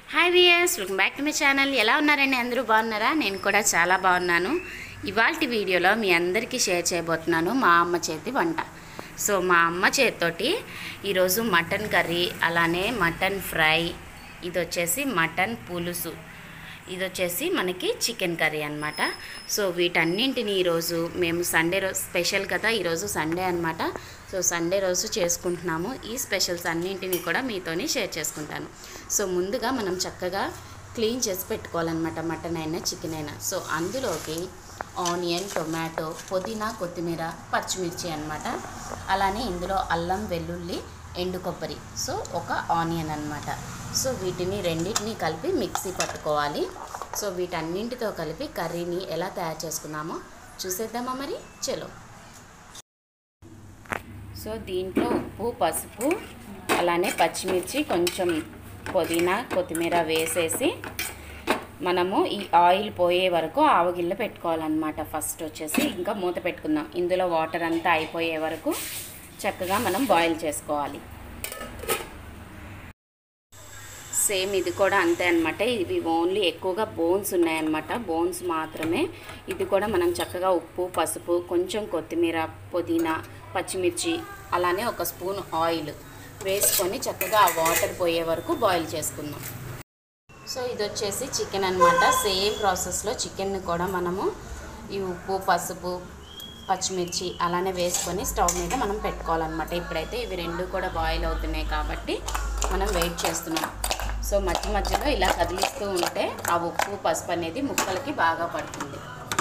hi viewers welcome back to my channel ఎలా ఉన్నారండి అందరూ బాగున్నారా నేను కూడా చాలా బాగున్నాను ఇవాళ వీడియోలో మీ అందరికీ షేర్ చేయబోతున్నాను మా అమ్మ చేతి వంట సో మా అమ్మ చేతితోటి ఈరోజు మటన్ కర్రీ అలానే మటన్ ఫ్రై ఇది వచ్చేసి మటన్ పులుసు ఇది వచ్చేసి మనకి చికెన్ కర్రీ అనమాట సో వీటన్నింటిని ఈరోజు మేము సండే రోజు స్పెషల్ కదా ఈరోజు సండే అనమాట సో సండే రోజు చేసుకుంటున్నాము ఈ స్పెషల్స్ అన్నింటినీ కూడా మీతోని షేర్ చేసుకుంటాను సో ముందుగా మనం చక్కగా క్లీన్ చేసి పెట్టుకోవాలన్నమాట మటన్ అయినా చికెన్ అయినా సో అందులోకి ఆనియన్ టొమాటో పుదీనా కొత్తిమీర పచ్చిమిర్చి అన్నమాట అలానే ఇందులో అల్లం వెల్లుల్లి ఎండు కొబ్బరి సో ఒక ఆనియన్ అన్నమాట సో వీటిని రెండింటిని కలిపి మిక్సీ పట్టుకోవాలి సో వీటన్నింటితో కలిపి కర్రీని ఎలా తయారు చేసుకున్నామో చూసేద్దామా మరి చలో సో దీంట్లో ఉప్పు పసుపు అలానే పచ్చిమిర్చి కొంచెం పుదీనా కొత్తిమీర వేసేసి మనము ఈ ఆయిల్ పోయే వరకు ఆవగిల్ల పెట్టుకోవాలన్నమాట ఫస్ట్ వచ్చేసి ఇంకా మూత పెట్టుకుందాం ఇందులో వాటర్ అంతా అయిపోయే వరకు చక్కగా మనం బాయిల్ చేసుకోవాలి సేమ్ ఇది కూడా అంతే అనమాట ఇవి ఓన్లీ ఎక్కువగా బోన్స్ ఉన్నాయన్నమాట బోన్స్ మాత్రమే ఇది కూడా మనం చక్కగా ఉప్పు పసుపు కొంచెం కొత్తిమీర పుదీనా పచ్చిమిర్చి అలానే ఒక స్పూన్ ఆయిల్ వేసుకొని చక్కగా ఆ వాటర్ పోయే వరకు బాయిల్ చేసుకుందాం సో ఇది వచ్చేసి చికెన్ అనమాట సేమ్ ప్రాసెస్లో చికెన్ని కూడా మనము ఈ ఉప్పు పసుపు పచ్చిమిర్చి అలానే వేసుకొని స్టవ్ మీద మనం పెట్టుకోవాలన్నమాట ఇప్పుడైతే ఇవి రెండు కూడా బాయిల్ అవుతున్నాయి కాబట్టి మనం వెయిట్ చేస్తున్నాం సో మధ్య మధ్యలో ఇలా కదిలిస్తూ ఉంటే ఆ ఉప్పు పసుపు అనేది ముక్కలకి బాగా పడుతుంది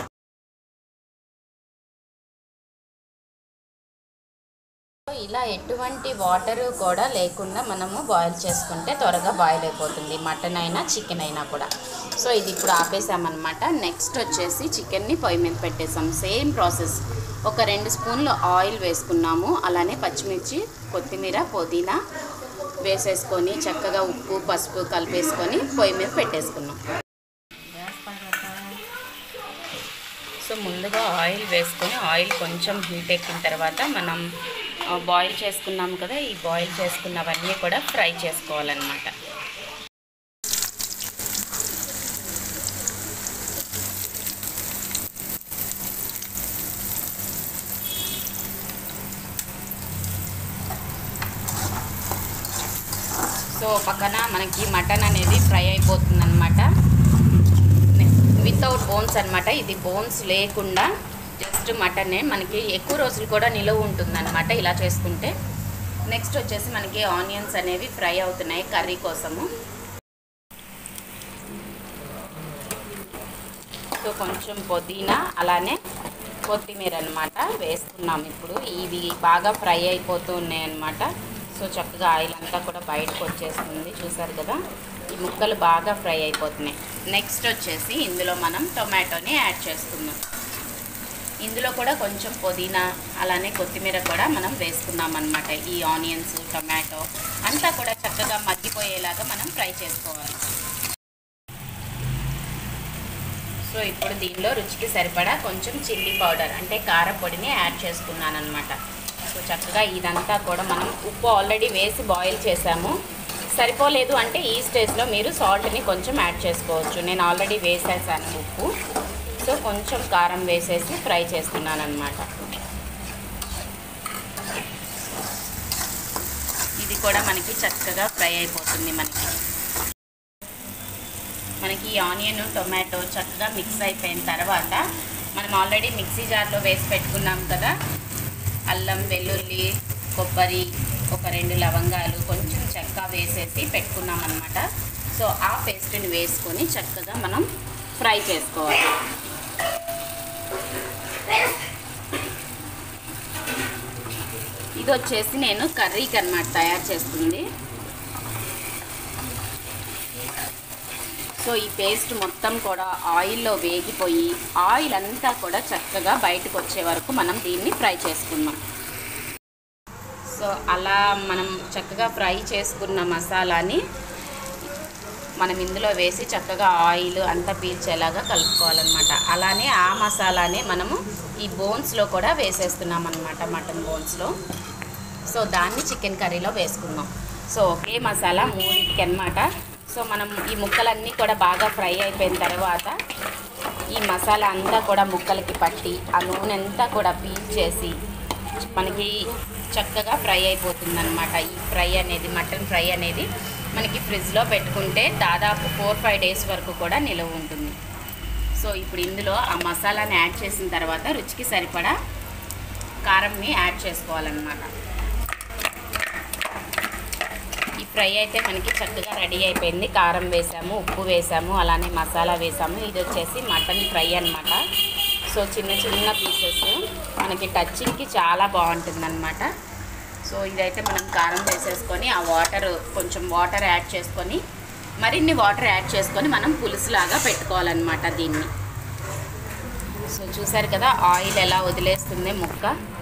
సో ఇలా ఎటువంటి వాటర్ కూడా లేకుండా మనము బాయిల్ చేసుకుంటే త్వరగా బాయిల్ అయిపోతుంది మటన్ అయినా చికెన్ అయినా కూడా సో ఇది ఇప్పుడు ఆపేసామన్నమాట నెక్స్ట్ వచ్చేసి చికెన్ని పొయ్యి మీద పెట్టేసాం సేమ్ ప్రాసెస్ ఒక రెండు స్పూన్లు ఆయిల్ వేసుకున్నాము అలానే పచ్చిమిర్చి కొత్తిమీర పుదీనా వేసేసుకొని చక్కగా ఉప్పు పసుపు కలిపేసుకొని పొయ్యి మీద పెట్టేసుకున్నాం సో ముందుగా ఆయిల్ వేసుకొని ఆయిల్ కొంచెం హీట్ ఎక్కిన తర్వాత మనం బాయిల్ చేసుకున్నాం కదా ఈ బాయిల్ చేసుకున్నవన్నీ కూడా ఫ్రై చేసుకోవాలన్నమాట సో పక్కన మనకి మటన్ అనేది ఫ్రై అయిపోతుంది అనమాట వితౌట్ బోన్స్ అనమాట ఇది బోన్స్ లేకుండా జస్ట్ మటనే మనకి ఎక్కువ రోజులు కూడా నిలువ ఉంటుంది అనమాట ఇలా చేసుకుంటే నెక్స్ట్ వచ్చేసి మనకి ఆనియన్స్ అనేవి ఫ్రై అవుతున్నాయి కర్రీ కోసము సో కొంచెం పుదీనా అలానే కొత్తిమీర అనమాట వేస్తున్నాం ఇప్పుడు ఇవి బాగా ఫ్రై అయిపోతూ ఉన్నాయి అనమాట సో చక్కగా ఆయిల్ అంతా కూడా బయటకు వచ్చేస్తుంది చూసారు కదా ఈ ముక్కలు బాగా ఫ్రై అయిపోతున్నాయి నెక్స్ట్ వచ్చేసి ఇందులో మనం టొమాటోని యాడ్ చేసుకుందాం ఇందులో కూడా కొంచెం పుదీనా అలానే కొత్తిమీర కూడా మనం వేసుకున్నాం అనమాట ఈ ఆనియన్స్ టొమాటో అంతా కూడా చక్కగా మగ్గిపోయేలాగా మనం ఫ్రై చేసుకోవాలి సో ఇప్పుడు దీనిలో రుచికి సరిపడా కొంచెం చిల్లీ పౌడర్ అంటే కారపొడిని యాడ్ చేసుకున్నాను అనమాట సో చక్కగా ఇదంతా కూడా మనం ఉప్పు ఆల్రెడీ వేసి బాయిల్ చేసాము సరిపోలేదు అంటే ఈ స్టేజ్లో మీరు సాల్ట్ని కొంచెం యాడ్ చేసుకోవచ్చు నేను ఆల్రెడీ వేసేసాను ఉప్పు సో కొంచెం కారం వేసేసి ఫ్రై చేస్తున్నాను అనమాట ఇది కూడా మనకి చక్కగా ఫ్రై అయిపోతుంది మనకి మనకి ఈ ఆనియన్ టొమాటో చక్కగా మిక్స్ అయిపోయిన తర్వాత మనం ఆల్రెడీ మిక్సీ జార్లో వేసి పెట్టుకున్నాం కదా అల్లం వెల్లుల్లి కొబ్బరి ఒక రెండు లవంగాలు కొంచెం చెక్క వేసేసి పెట్టుకున్నాం అనమాట సో ఆ పేస్ట్ని వేసుకొని చక్కగా మనం ఫ్రై చేసుకోవాలి ఇది వచ్చేసి నేను కర్రీకి అనమాట తయారు చేస్తుంది సో ఈ పేస్ట్ మొత్తం కూడా ఆయిల్లో వేగిపోయి ఆయిల్ అంతా కూడా చక్కగా బయటకు వచ్చే వరకు మనం దీన్ని ఫ్రై చేసుకుందాం సో అలా మనం చక్కగా ఫ్రై చేసుకున్న మసాలాని మనం ఇందులో వేసి చక్కగా ఆయిల్ అంతా పీల్చేలాగా కలుపుకోవాలన్నమాట అలానే ఆ మసాలానే మనము ఈ బోన్స్లో కూడా వేసేస్తున్నాం అనమాట మటన్ బోన్స్లో సో దాన్ని చికెన్ కర్రీలో వేసుకుందాం సో ఒకే మసాలా మూడింటికి అనమాట సో మనం ఈ ముక్కలన్నీ కూడా బాగా ఫ్రై అయిపోయిన తర్వాత ఈ మసాలా అంతా కూడా ముక్కలకి పట్టి ఆ నూనె అంతా కూడా పీల్ చేసి మనకి చక్కగా ఫ్రై అయిపోతుంది అనమాట ఈ ఫ్రై అనేది మటన్ ఫ్రై అనేది మనకి ఫ్రిడ్జ్లో పెట్టుకుంటే దాదాపు ఫోర్ ఫైవ్ డేస్ వరకు కూడా నిలవ ఉంటుంది సో ఇప్పుడు ఇందులో ఆ మసాలాని యాడ్ చేసిన తర్వాత రుచికి సరిపడా కారంని యాడ్ చేసుకోవాలన్నమాట ఈ ఫ్రై అయితే మనకి చక్కగా రెడీ అయిపోయింది కారం వేసాము ఉప్పు వేసాము అలానే మసాలా వేసాము ఇది వచ్చేసి మటన్ ఫ్రై అన్నమాట సో చిన్న చిన్న పీసెస్ మనకి టచ్చింగ్కి చాలా బాగుంటుందన్నమాట సో ఇదైతే మనం కారం వేసేసుకొని ఆ వాటర్ కొంచెం వాటర్ యాడ్ చేసుకొని మరిన్ని వాటర్ యాడ్ చేసుకొని మనం పులుసులాగా పెట్టుకోవాలన్నమాట దీన్ని సో చూసారు కదా ఆయిల్ ఎలా వదిలేస్తుంది ముక్క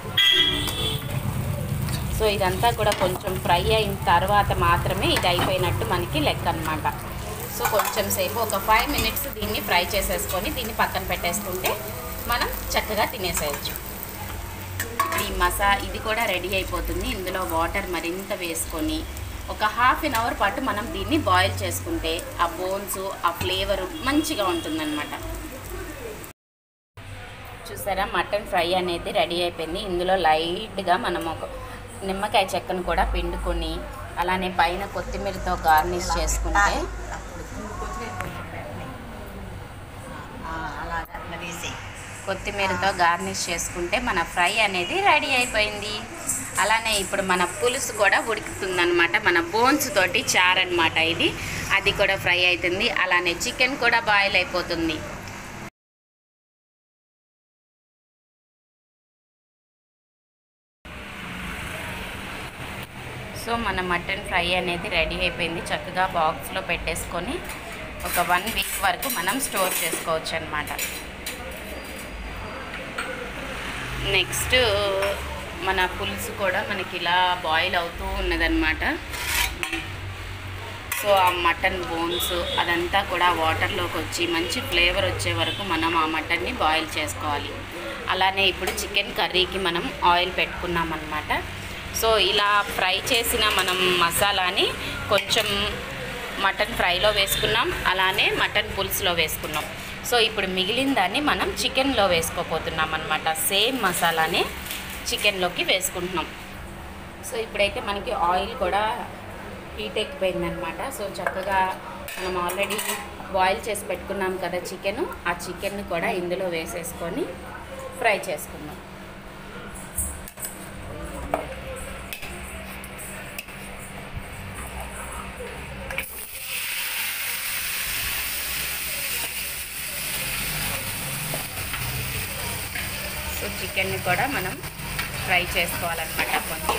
సో ఇదంతా కూడా కొంచెం ఫ్రై అయిన తర్వాత మాత్రమే ఇది అయిపోయినట్టు మనకి లెక్క అనమాట సో కొంచెం సేపు ఒక ఫైవ్ మినిట్స్ దీన్ని ఫ్రై చేసేసుకొని దీన్ని పక్కన పెట్టేసుకుంటే మనం చక్కగా తినేసేయచ్చు ఈ మసా ఇది కూడా రెడీ అయిపోతుంది ఇందులో వాటర్ మరింత వేసుకొని ఒక హాఫ్ అన్ అవర్ పాటు మనం దీన్ని బాయిల్ చేసుకుంటే ఆ బోన్స్ ఆ ఫ్లేవర్ మంచిగా ఉంటుందన్నమాట చూసారా మటన్ ఫ్రై అనేది రెడీ అయిపోయింది ఇందులో లైట్గా మనం ఒక నిమ్మకాయ చెక్కను కూడా పిండుకొని అలానే పైన కొత్తిమీరతో గార్నిష్ చేసుకుంటే అలాగా వేసి కొత్తిమీరతో గార్నిష్ చేసుకుంటే మన ఫ్రై అనేది రెడీ అయిపోయింది అలానే ఇప్పుడు మన పులుసు కూడా ఉడుకుతుందన్నమాట మన బోన్స్ తోటి చారు అనమాట ఇది అది కూడా ఫ్రై అవుతుంది అలానే చికెన్ కూడా బాయిల్ అయిపోతుంది సో మన మటన్ ఫ్రై అనేది రెడీ అయిపోయింది చక్కగా బాక్స్లో పెట్టేసుకొని ఒక వన్ వీక్ వరకు మనం స్టోర్ చేసుకోవచ్చు అనమాట నెక్స్ట్ మన పులుసు కూడా మనకి ఇలా బాయిల్ అవుతూ ఉన్నదన్నమాట సో ఆ మటన్ బోన్స్ అదంతా కూడా వాటర్లోకి వచ్చి మంచి ఫ్లేవర్ వచ్చే వరకు మనం ఆ మటన్ని బాయిల్ చేసుకోవాలి అలానే ఇప్పుడు చికెన్ కర్రీకి మనం ఆయిల్ పెట్టుకున్నాం అనమాట సో ఇలా ఫ్రై చేసిన మనం మసాలాని కొంచెం మటన్ ఫ్రైలో వేసుకున్నాం అలానే మటన్ పులుసులో వేసుకున్నాం సో ఇప్పుడు మిగిలిన దాన్ని మనం చికెన్లో వేసుకోపోతున్నాం అనమాట సేమ్ మసాలానే చికెన్లోకి వేసుకుంటున్నాం సో ఇప్పుడైతే మనకి ఆయిల్ కూడా హీట్ ఎక్కిపోయిందనమాట సో చక్కగా మనం ఆల్రెడీ బాయిల్ చేసి పెట్టుకున్నాం కదా చికెన్ ఆ చికెన్ కూడా ఇందులో వేసేసుకొని ఫ్రై చేసుకుందాం సో చికెన్ని కూడా మనం ఫ్రై చేసుకోవాలన్నమాట కొంచెం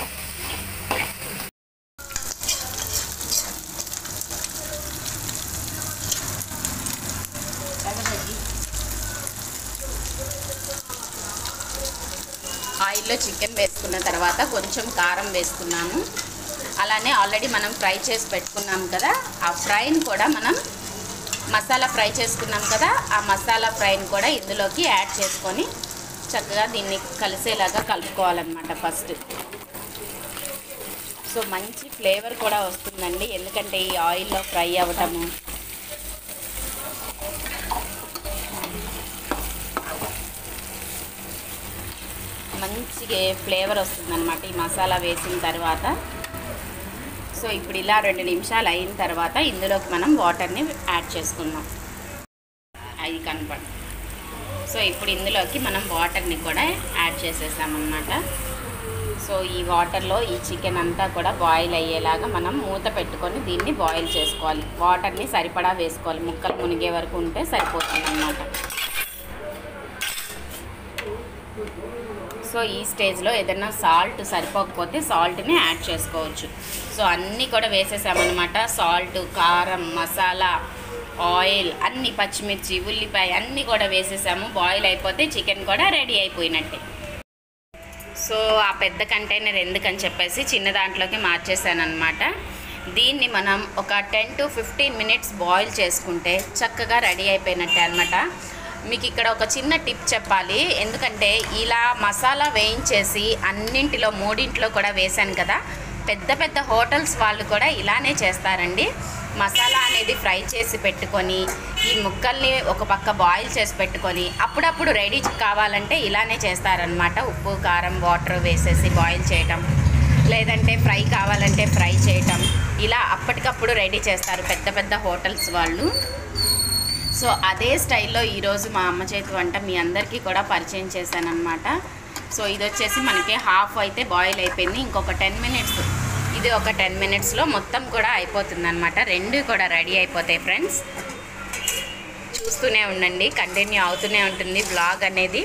ఆయిల్లో చికెన్ వేసుకున్న తర్వాత కొంచెం కారం వేసుకున్నాము అలానే ఆల్రెడీ మనం ఫ్రై చేసి పెట్టుకున్నాం కదా ఆ ఫ్రైని కూడా మనం మసాలా ఫ్రై చేసుకున్నాం కదా ఆ మసాలా ఫ్రైని కూడా ఇందులోకి యాడ్ చేసుకొని చక్కగా దీన్ని కలిసేలాగా కలుపుకోవాలన్నమాట ఫస్ట్ సో మంచి ఫ్లేవర్ కూడా వస్తుందండి ఎందుకంటే ఈ ఆయిల్లో ఫ్రై అవ్వటము మంచి ఫ్లేవర్ వస్తుందన్నమాట ఈ మసాలా వేసిన తర్వాత సో ఇప్పుడు ఇలా రెండు నిమిషాలు అయిన తర్వాత ఇందులోకి మనం వాటర్ని యాడ్ చేసుకుందాం అది కనపడు సో ఇప్పుడు ఇందులోకి మనం వాటర్ని కూడా యాడ్ చేసేసామన్నమాట సో ఈ వాటర్లో ఈ చికెన్ అంతా కూడా బాయిల్ అయ్యేలాగా మనం మూత పెట్టుకొని దీన్ని బాయిల్ చేసుకోవాలి వాటర్ని సరిపడా వేసుకోవాలి ముక్కలు మునిగే వరకు ఉంటే సరిపోతుంది అన్నమాట సో ఈ స్టేజ్లో ఏదైనా సాల్ట్ సరిపోకపోతే సాల్ట్ని యాడ్ చేసుకోవచ్చు సో అన్నీ కూడా వేసేసామన్నమాట సాల్ట్ కారం మసాలా ఆయిల్ అన్ని పచ్చిమిర్చి ఉల్లిపాయ అన్నీ కూడా వేసేసాము బాయిల్ అయిపోతే చికెన్ కూడా రెడీ అయిపోయినట్టే సో ఆ పెద్ద కంటైనర్ ఎందుకని చెప్పేసి చిన్న దాంట్లోకి మార్చేసాను అనమాట దీన్ని మనం ఒక ten to fifteen minutes boil చేసుకుంటే చక్కగా రెడీ అయిపోయినట్టే అనమాట మీకు ఇక్కడ ఒక చిన్న టిప్ చెప్పాలి ఎందుకంటే ఇలా మసాలా వేయించేసి అన్నింటిలో మూడింట్లో కూడా వేశాను కదా పెద్ద పెద్ద హోటల్స్ వాళ్ళు కూడా ఇలానే చేస్తారండి మసాలా అనేది ఫ్రై చేసి పెట్టుకొని ఈ ముక్కల్ని ఒక పక్క బాయిల్ చేసి పెట్టుకొని అప్పుడప్పుడు రెడీ కావాలంటే ఇలానే చేస్తారనమాట ఉప్పు కారం వాటర్ వేసేసి బాయిల్ చేయటం లేదంటే ఫ్రై కావాలంటే ఫ్రై చేయటం ఇలా అప్పటికప్పుడు రెడీ చేస్తారు పెద్ద పెద్ద హోటల్స్ వాళ్ళు సో అదే స్టైల్లో ఈరోజు మా అమ్మ చేతి వంట మీ అందరికీ కూడా పరిచయం చేశాను అనమాట సో ఇది వచ్చేసి మనకి హాఫ్ అయితే బాయిల్ అయిపోయింది ఇంకొక టెన్ మినిట్స్ ఇది ఒక టెన్ మినిట్స్లో మొత్తం కూడా అయిపోతుంది అనమాట రెండు కూడా రెడీ అయిపోతాయి ఫ్రెండ్స్ చూస్తూనే ఉండండి కంటిన్యూ అవుతూనే ఉంటుంది బ్లాగ్ అనేది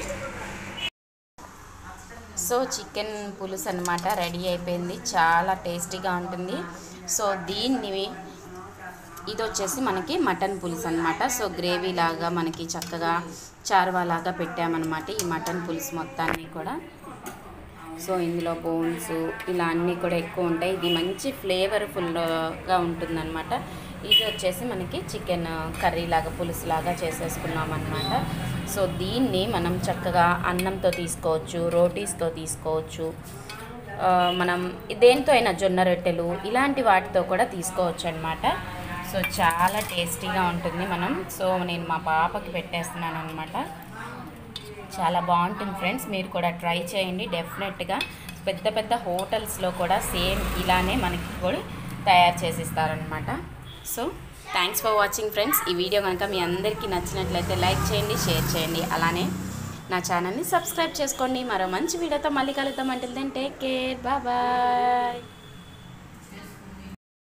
సో చికెన్ పులుసు అనమాట రెడీ అయిపోయింది చాలా టేస్టీగా ఉంటుంది సో దీన్ని ఇది వచ్చేసి మనకి మటన్ పులుసు అనమాట సో గ్రేవీ లాగా మనకి చక్కగా చారువా లాగా పెట్టామన్నమాట ఈ మటన్ పులుసు మొత్తాన్ని కూడా సో ఇందులో బోన్స్ ఇలా అన్నీ కూడా ఎక్కువ ఉంటాయి ఇది మంచి ఫ్లేవర్ఫుల్గా ఉంటుందన్నమాట ఇది వచ్చేసి మనకి చికెన్ కర్రీ లాగా పులుసు లాగా చేసేసుకున్నాం అనమాట సో దీన్ని మనం చక్కగా అన్నంతో తీసుకోవచ్చు రోటీస్తో తీసుకోవచ్చు ఆ, మనం దేంతో అయినా జొన్న రొట్టెలు ఇలాంటి వాటితో కూడా తీసుకోవచ్చు అనమాట సో చాలా టేస్టీగా ఉంటుంది మనం సో నేను మా పాపకి పెట్టేస్తున్నాను అనమాట చాలా బాగుంటుంది ఫ్రెండ్స్ మీరు కూడా ట్రై చేయండి డెఫినెట్గా పెద్ద పెద్ద హోటల్స్లో కూడా సేమ్ ఇలానే మనకి కూడా తయారు చేసిస్తారనమాట so thanks for watching friends ఈ వీడియో కనుక మీ అందరికీ నచ్చినట్లయితే లైక్ చేయండి షేర్ చేయండి అలానే నా ఛానల్ని సబ్స్క్రైబ్ చేసుకోండి మరో మంచి వీడియోతో మళ్ళీ కలుద్దాం అంటే టేక్ కేర్ బాయ్